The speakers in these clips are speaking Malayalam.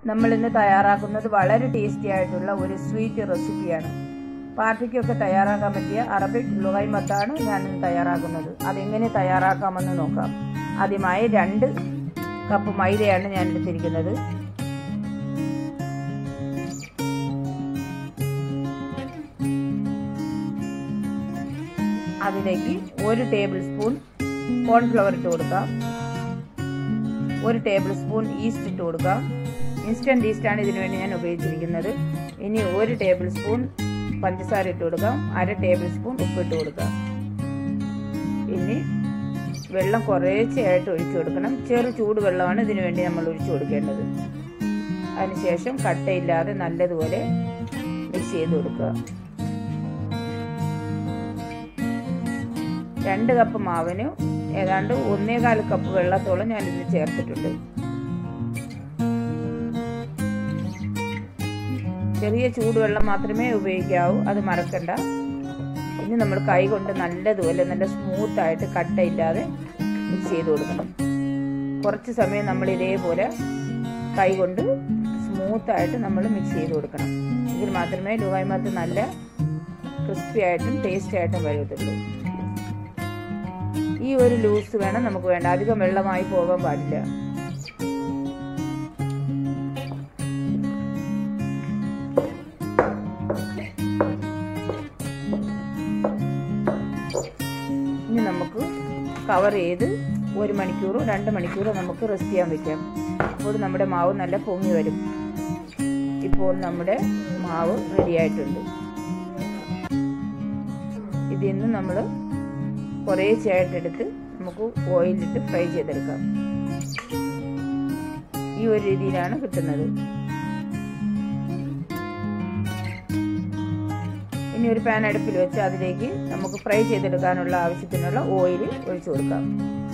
നമ്മളിന്ന് തയ്യാറാക്കുന്നത് വളരെ ടേസ്റ്റി ആയിട്ടുള്ള ഒരു സ്വീറ്റ് റെസിപ്പിയാണ് പാർട്ടിക്കൊക്കെ തയ്യാറാക്കാൻ പറ്റിയ അറബിക് ലുഹൈമത്താണ് ഞാൻ ഇന്ന് തയ്യാറാക്കുന്നത് അതെങ്ങനെ തയ്യാറാക്കാമെന്ന് നോക്കാം ആദ്യമായി രണ്ട് കപ്പ് മൈദയാണ് ഞാൻ എടുത്തിരിക്കുന്നത് അതിലേക്ക് ഒരു ടേബിൾ സ്പൂൺ കോൺഫ്ലവർ ഇട്ട് കൊടുക്കാം ഒരു ടേബിൾ സ്പൂൺ ഈസ്റ്റ് ഇട്ട് കൊടുക്കാം ഇൻസ്റ്റൻറ്റ് ഈസ്റ്റാണ് ഇതിനു വേണ്ടി ഞാൻ ഉപയോഗിച്ചിരിക്കുന്നത് ഇനി ഒരു ടേബിൾ സ്പൂൺ പഞ്ചസാര ഇട്ട് കൊടുക്കാം അര ടേബിൾ സ്പൂൺ ഉപ്പ് ഇട്ട് കൊടുക്കാം ഇനി വെള്ളം കുറേശ്ശെയായിട്ട് ഒഴിച്ചു കൊടുക്കണം ചെറു ചൂടുവെള്ളമാണ് ഇതിനു വേണ്ടി നമ്മൾ ഒഴിച്ചു കൊടുക്കേണ്ടത് അതിനുശേഷം കട്ടയില്ലാതെ നല്ലതുപോലെ മിക്സ് ചെയ്ത് കൊടുക്കുക രണ്ട് കപ്പ് മാവിന് ഏതാണ്ട് ഒന്നേകാൽ കപ്പ് വെള്ളത്തോളം ഞാൻ ഇതിൽ ചേർത്തിട്ടുണ്ട് ചെറിയ ചൂടുവെള്ളം മാത്രമേ ഉപയോഗിക്കാവൂ അത് മറക്കണ്ട ഇനി നമ്മൾ കൈ കൊണ്ട് നല്ലതുപോലെ നല്ല സ്മൂത്ത് ആയിട്ട് കട്ടയില്ലാതെ മിക്സ് ചെയ്ത് കൊടുക്കണം കുറച്ച് സമയം നമ്മൾ ഇതേപോലെ കൈ കൊണ്ട് സ്മൂത്ത് ആയിട്ട് നമ്മൾ മിക്സ് ചെയ്ത് കൊടുക്കണം എങ്കിൽ മാത്രമേ ലുവായ്മത്ത് നല്ല ക്രിസ്പി ആയിട്ടും ടേസ്റ്റി ആയിട്ടും വരത്തുള്ളൂ ഈ ഒരു ലൂസ് വേണം നമുക്ക് വേണ്ട അധികം വെള്ളമായി പോകാൻ പാടില്ല ഇനി നമുക്ക് കവർ ചെയ്ത് ഒരു മണിക്കൂറോ രണ്ട് മണിക്കൂറോ നമുക്ക് റെസ്റ്റ് ചെയ്യാൻ വെക്കാം അപ്പോൾ നമ്മുടെ മാവ് നല്ല പൊങ്ങി വരും ഇപ്പോൾ നമ്മുടെ മാവ് റെഡി ആയിട്ടുണ്ട് ഇതിൽ നിന്ന് നമ്മൾ കുറേശ്ശെയായിട്ടെടുത്ത് നമുക്ക് ഓയിലിട്ട് ഫ്രൈ ചെയ്തെടുക്കാം ഈ ഒരു രീതിയിലാണ് കിട്ടുന്നത് ഇനി ഒരു പാൻ അടുപ്പിൽ വെച്ച് അതിലേക്ക് നമുക്ക് ഫ്രൈ ചെയ്തെടുക്കാനുള്ള ആവശ്യത്തിനുള്ള ഓയിൽ ഒഴിച്ചു കൊടുക്കാം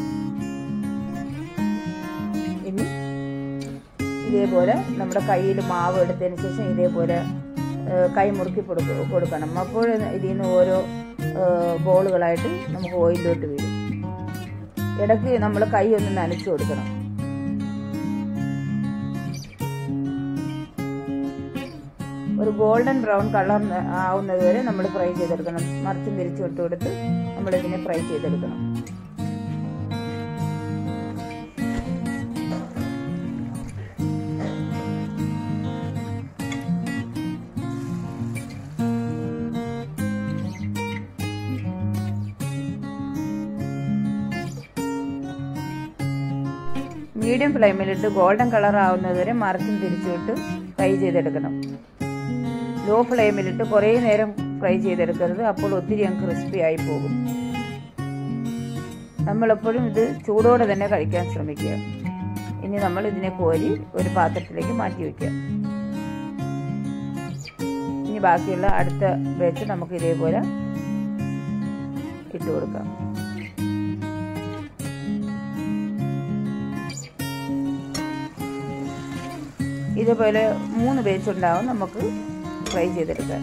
ഇനി ഇതേപോലെ നമ്മുടെ കയ്യിൽ മാവ് എടുത്തതിന് ശേഷം ഇതേപോലെ കൈ മുറുക്കി കൊടുക്കണം അപ്പോൾ ഇതിൽ നിന്ന് ഓരോ ബോളുകളായിട്ട് നമുക്ക് ഓയിലിലോട്ട് വീഴും ഇടയ്ക്ക് നമ്മൾ കൈ ഒന്ന് നനച്ചു കൊടുക്കണം ഒരു ഗോൾഡൻ ബ്രൗൺ കളർ ആവുന്നത് വരെ നമ്മൾ ഫ്രൈ ചെയ്തെടുക്കണം മറിച്ചും തിരിച്ചു വിട്ട് കൊടുത്ത് നമ്മളിതിനെ ഫ്രൈ ചെയ്തെടുക്കണം മീഡിയം ഫ്ലെയിമിലിട്ട് ഗോൾഡൻ കളർ ആവുന്നത് വരെ മറിച്ചും തിരിച്ചുവിട്ട് ഫ്രൈ ചെയ്തെടുക്കണം ലോ ഫ്ലെയിമിലിട്ട് കുറേ നേരം ഫ്രൈ ചെയ്തെടുക്കരുത് അപ്പോൾ ഒത്തിരി അങ്ങ് ക്രിസ്പി ആയി പോകും നമ്മളെപ്പോഴും ഇത് ചൂടോടെ തന്നെ കഴിക്കാൻ ശ്രമിക്കുക ഇനി നമ്മൾ ഇതിനെ കോരി ഒരു പാത്രത്തിലേക്ക് മാറ്റി വയ്ക്കുക ഇനി ബാക്കിയുള്ള അടുത്ത വെച്ച് നമുക്ക് ഇതേപോലെ ഇട്ട് കൊടുക്കാം ഇതേപോലെ മൂന്ന് പേജ് ഉണ്ടാവും നമുക്ക് ഫ്രൈ ചെയ്തെടുക്കാൻ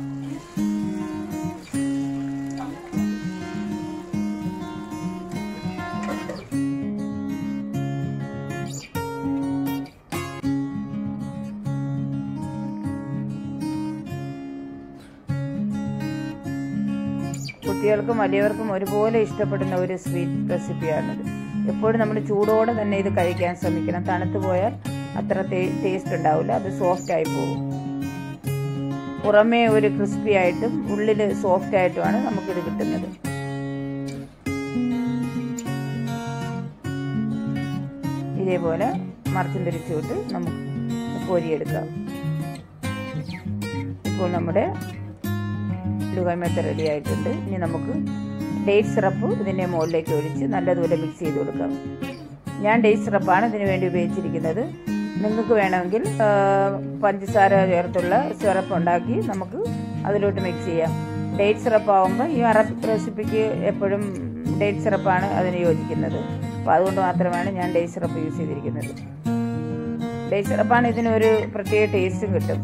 കുട്ടികൾക്കും വലിയവർക്കും ഒരുപോലെ ഇഷ്ടപ്പെടുന്ന ഒരു സ്വീറ്റ് റെസിപ്പിയാണിത് എപ്പോഴും നമ്മൾ ചൂടോടെ തന്നെ ഇത് കഴിക്കാൻ ശ്രമിക്കണം തണുത്ത് പോയാൽ അത്ര ടേസ്റ്റ് ഉണ്ടാവില്ല അത് സോഫ്റ്റ് ആയി പോകും പുറമേ ഒരു ക്രിസ്പി ആയിട്ടും ഉള്ളിൽ സോഫ്റ്റ് ആയിട്ടുമാണ് നമുക്കിത് കിട്ടുന്നത് ഇതേപോലെ മറിച്ചും തിരിച്ചുവിട്ട് നമുക്ക് കോരിയെടുക്കാം ഇപ്പോൾ നമ്മുടെ ലുഗമേത്ത റെഡി ആയിട്ടുണ്ട് ഇനി നമുക്ക് ഡേറ്റ് സിറപ്പ് ഇതിൻ്റെ മുകളിലേക്ക് ഒഴിച്ച് നല്ലതുപോലെ മിക്സ് ചെയ്ത് കൊടുക്കാം ഞാൻ ഡേറ്റ് സിറപ്പാണ് ഇതിനു വേണ്ടി ഉപയോഗിച്ചിരിക്കുന്നത് നിങ്ങൾക്ക് വേണമെങ്കിൽ പഞ്ചസാര ചേർത്തുള്ള സിറപ്പ് ഉണ്ടാക്കി നമുക്ക് അതിലോട്ട് മിക്സ് ചെയ്യാം ഡേറ്റ് സിറപ്പ് ആകുമ്പോൾ ഈ അറബിക് റെസിപ്പിക്ക് എപ്പോഴും ഡേറ്റ് സിറപ്പാണ് അതിന് യോജിക്കുന്നത് അപ്പോൾ അതുകൊണ്ട് മാത്രമാണ് ഞാൻ ഡേറ്റ് സിറപ്പ് യൂസ് ചെയ്തിരിക്കുന്നത് ഡേറ്റ് സിറപ്പാണ് ഇതിനൊരു പ്രത്യേക ടേസ്റ്റും കിട്ടും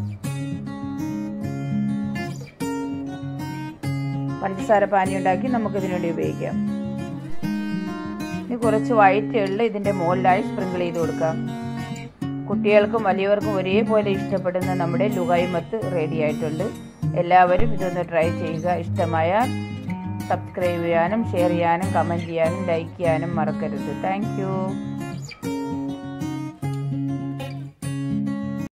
പഞ്ചസാര പാനി ഉണ്ടാക്കി നമുക്ക് ഇതിനു വേണ്ടി ഉപയോഗിക്കാം ഇനി കുറച്ച് വൈറ്റ് എള്ള് ഇതിൻ്റെ മുകളിലായി സ്പ്രിങ്കിൾ ചെയ്ത് കൊടുക്കാം കുട്ടികൾക്കും വലിയവർക്കും ഒരേപോലെ ഇഷ്ടപ്പെടുന്ന നമ്മുടെ ലുകായ്മത്ത് റെഡി ആയിട്ടുണ്ട് എല്ലാവരും ഇതൊന്ന് ട്രൈ ചെയ്യുക ഇഷ്ടമായാൽ സബ്സ്ക്രൈബ് ചെയ്യാനും ഷെയർ ചെയ്യാനും കമൻറ്റ് ചെയ്യാനും ലൈക്ക് ചെയ്യാനും മറക്കരുത് താങ്ക്